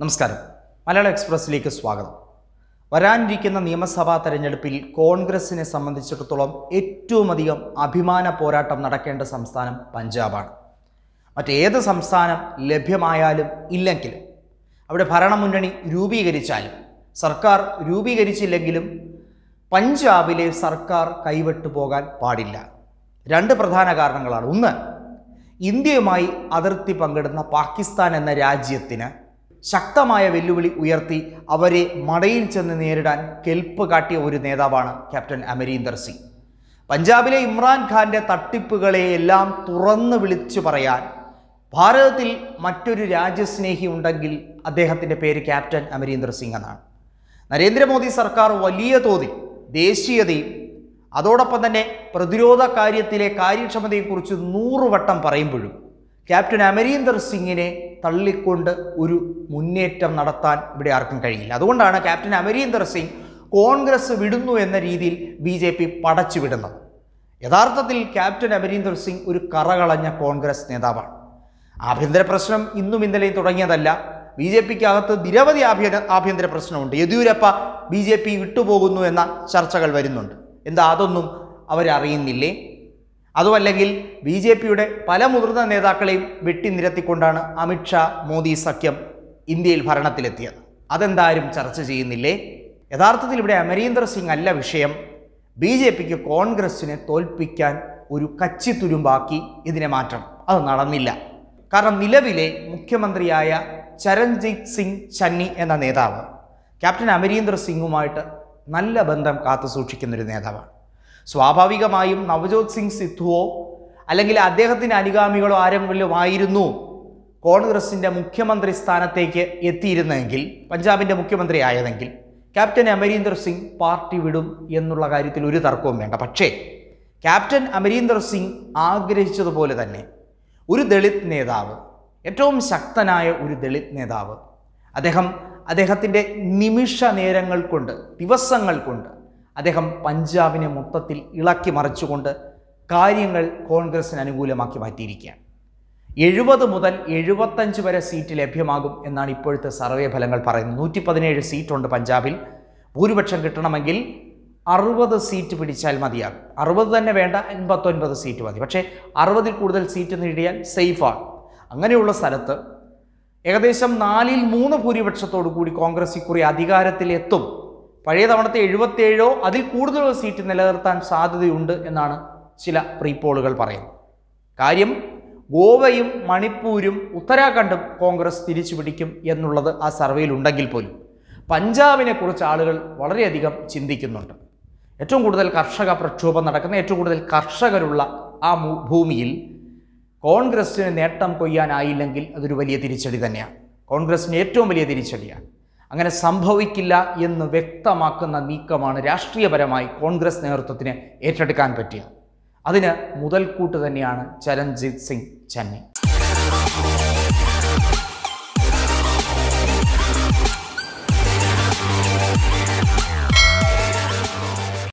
നമസ്കാരം മലയാള എക്സ്പ്രസ്സിലേക്ക് സ്വാഗതം വരാനിരിക്കുന്ന നിയമസഭാ തെരഞ്ഞെടുപ്പിൽ കോൺഗ്രസിനെ സംബന്ധിച്ചിടത്തോളം ഏറ്റവും അധികം അഭിമാന പോരാട്ടം നടക്കേണ്ട സംസ്ഥാനം പഞ്ചാബാണ് മറ്റേത് സംസ്ഥാനം ലഭ്യമായാലും ഇല്ലെങ്കിലും അവിടെ ഭരണമുന്നണി രൂപീകരിച്ചാലും സർക്കാർ രൂപീകരിച്ചില്ലെങ്കിലും പഞ്ചാബിലെ സർക്കാർ കൈവിട്ടു പോകാൻ പാടില്ല രണ്ട് പ്രധാന കാരണങ്ങളാണ് ഒന്ന് ഇന്ത്യയുമായി അതിർത്തി പങ്കിടുന്ന പാകിസ്ഥാൻ എന്ന രാജ്യത്തിന് ശക്തമായ വെല്ലുവിളി ഉയർത്തി അവരെ മടയിൽ ചെന്ന് നേരിടാൻ കെൽപ്പ് കാട്ടിയ ഒരു നേതാവാണ് ക്യാപ്റ്റൻ അമരീന്ദർ സിംഗ് പഞ്ചാബിലെ ഇമ്രാൻഖാന്റെ തട്ടിപ്പുകളെ എല്ലാം തുറന്നു വിളിച്ചു പറയാൻ ഭാരതത്തിൽ മറ്റൊരു രാജ്യസ്നേഹി ഉണ്ടെങ്കിൽ അദ്ദേഹത്തിൻ്റെ പേര് ക്യാപ്റ്റൻ അമരീന്ദർ സിംഗ് എന്നാണ് നരേന്ദ്രമോദി സർക്കാർ വലിയ തോതിൽ ദേശീയതയും അതോടൊപ്പം തന്നെ പ്രതിരോധ കാര്യത്തിലെ കാര്യക്ഷമതയെക്കുറിച്ച് നൂറ് വട്ടം പറയുമ്പോഴും ക്യാപ്റ്റൻ അമരീന്ദർ സിംഗിനെ തള്ളിക്കൊണ്ട് ഒരു മുന്നേറ്റം നടത്താൻ ഇവിടെ ആർക്കും കഴിയില്ല അതുകൊണ്ടാണ് ക്യാപ്റ്റൻ അമരീന്ദർ സിംഗ് കോൺഗ്രസ് വിടുന്നു എന്ന രീതിയിൽ ബി ജെ പി പടച്ചു വിടുന്നത് യഥാർത്ഥത്തിൽ ക്യാപ്റ്റൻ അമരീന്ദർ സിംഗ് ഒരു കറകളഞ്ഞ കോൺഗ്രസ് നേതാവാണ് ആഭ്യന്തര പ്രശ്നം ഇന്നും ഇന്നലെയും തുടങ്ങിയതല്ല ബി ജെ പിക്ക് അകത്ത് നിരവധി ആഭ്യന്തര ആഭ്യന്തര പ്രശ്നമുണ്ട് യെദ്യൂരപ്പ ബി ജെ പി വിട്ടുപോകുന്നു എന്ന ചർച്ചകൾ വരുന്നുണ്ട് എന്താ അതൊന്നും അവരറിയുന്നില്ലേ അതുമല്ലെങ്കിൽ ബി ജെ പിയുടെ പല മുതിർന്ന നേതാക്കളെയും വെട്ടിനിരത്തിക്കൊണ്ടാണ് അമിത്ഷാ മോദി സഖ്യം ഇന്ത്യയിൽ ഭരണത്തിലെത്തിയത് അതെന്തായാലും ചർച്ച ചെയ്യുന്നില്ലേ യഥാർത്ഥത്തിൽ ഇവിടെ അമരീന്ദർ സിംഗ് അല്ല വിഷയം ബി ജെ പിക്ക് കോൺഗ്രസിനെ തോൽപ്പിക്കാൻ ഒരു കച്ചിത്തുരുമ്പാക്കി ഇതിനെ മാറ്റണം അത് നടന്നില്ല കാരണം നിലവിലെ മുഖ്യമന്ത്രിയായ ചരൺജിത് സിംഗ് ചന്നി എന്ന നേതാവ് ക്യാപ്റ്റൻ അമരീന്ദർ സിംഗുമായിട്ട് നല്ല ബന്ധം കാത്തു സൂക്ഷിക്കുന്ന ഒരു നേതാവാണ് സ്വാഭാവികമായും നവജോത് സിംഗ് സിദ്ധുവോ അല്ലെങ്കിൽ അദ്ദേഹത്തിൻ്റെ അനുഗാമികളോ ആരെങ്കിലും ആയിരുന്നു കോൺഗ്രസിൻ്റെ മുഖ്യമന്ത്രി സ്ഥാനത്തേക്ക് എത്തിയിരുന്നെങ്കിൽ പഞ്ചാബിൻ്റെ മുഖ്യമന്ത്രി ആയതെങ്കിൽ ക്യാപ്റ്റൻ അമരീന്ദർ സിംഗ് പാർട്ടി വിടും എന്നുള്ള കാര്യത്തിൽ ഒരു തർക്കവും വേണ്ട പക്ഷേ ക്യാപ്റ്റൻ അമരീന്ദർ സിംഗ് ആഗ്രഹിച്ചതുപോലെ തന്നെ ഒരു ദളിത് നേതാവ് ഏറ്റവും ശക്തനായ ഒരു ദളിത് നേതാവ് അദ്ദേഹം അദ്ദേഹത്തിൻ്റെ നിമിഷ നേരങ്ങൾ കൊണ്ട് ദിവസങ്ങൾ കൊണ്ട് അദ്ദേഹം പഞ്ചാബിനെ മൊത്തത്തിൽ ഇളക്കി മറിച്ചുകൊണ്ട് കാര്യങ്ങൾ കോൺഗ്രസിന് അനുകൂലമാക്കി മാറ്റിയിരിക്കുകയാണ് എഴുപത് മുതൽ എഴുപത്തഞ്ച് വരെ സീറ്റ് ലഭ്യമാകും എന്നാണ് ഇപ്പോഴത്തെ സർവേ ഫലങ്ങൾ പറയുന്നത് നൂറ്റി പതിനേഴ് സീറ്റുണ്ട് പഞ്ചാബിൽ ഭൂരിപക്ഷം കിട്ടണമെങ്കിൽ അറുപത് സീറ്റ് പിടിച്ചാൽ മതിയാകും അറുപത് തന്നെ വേണ്ട എൺപത്തൊൻപത് സീറ്റ് മതി പക്ഷേ അറുപതിൽ കൂടുതൽ സീറ്റ് നേടിയാൽ സേഫാണ് അങ്ങനെയുള്ള സ്ഥലത്ത് ഏകദേശം നാലിൽ മൂന്ന് ഭൂരിപക്ഷത്തോടു കൂടി കോൺഗ്രസ് ഇക്കുറി അധികാരത്തിലെത്തും പഴയ തവണത്തെ എഴുപത്തേഴോ അതിൽ കൂടുതലോ സീറ്റ് നിലനിർത്താൻ സാധ്യതയുണ്ട് എന്നാണ് ചില പ്രീപോളുകൾ പറയുന്നത് കാര്യം ഗോവയും മണിപ്പൂരും ഉത്തരാഖണ്ഡും കോൺഗ്രസ് തിരിച്ചു പിടിക്കും എന്നുള്ളത് ആ സർവേയിൽ ഉണ്ടെങ്കിൽ പോലും പഞ്ചാബിനെ കുറിച്ച് ആളുകൾ വളരെയധികം ചിന്തിക്കുന്നുണ്ട് ഏറ്റവും കൂടുതൽ കർഷക പ്രക്ഷോഭം നടക്കുന്ന ഏറ്റവും കൂടുതൽ കർഷകരുള്ള ആ മു- ഭൂമിയിൽ കോൺഗ്രസിന് നേട്ടം കൊയ്യാനായില്ലെങ്കിൽ അതൊരു വലിയ തിരിച്ചടി തന്നെയാണ് കോൺഗ്രസിന് ഏറ്റവും വലിയ തിരിച്ചടിയാണ് അങ്ങനെ സംഭവിക്കില്ല എന്ന് വ്യക്തമാക്കുന്ന നീക്കമാണ് രാഷ്ട്രീയപരമായി കോൺഗ്രസ് നേതൃത്വത്തിന് ഏറ്റെടുക്കാൻ പറ്റിയത് അതിന് മുതൽക്കൂട്ട് തന്നെയാണ് ചരൺജിത് സിംഗ് ചന്നി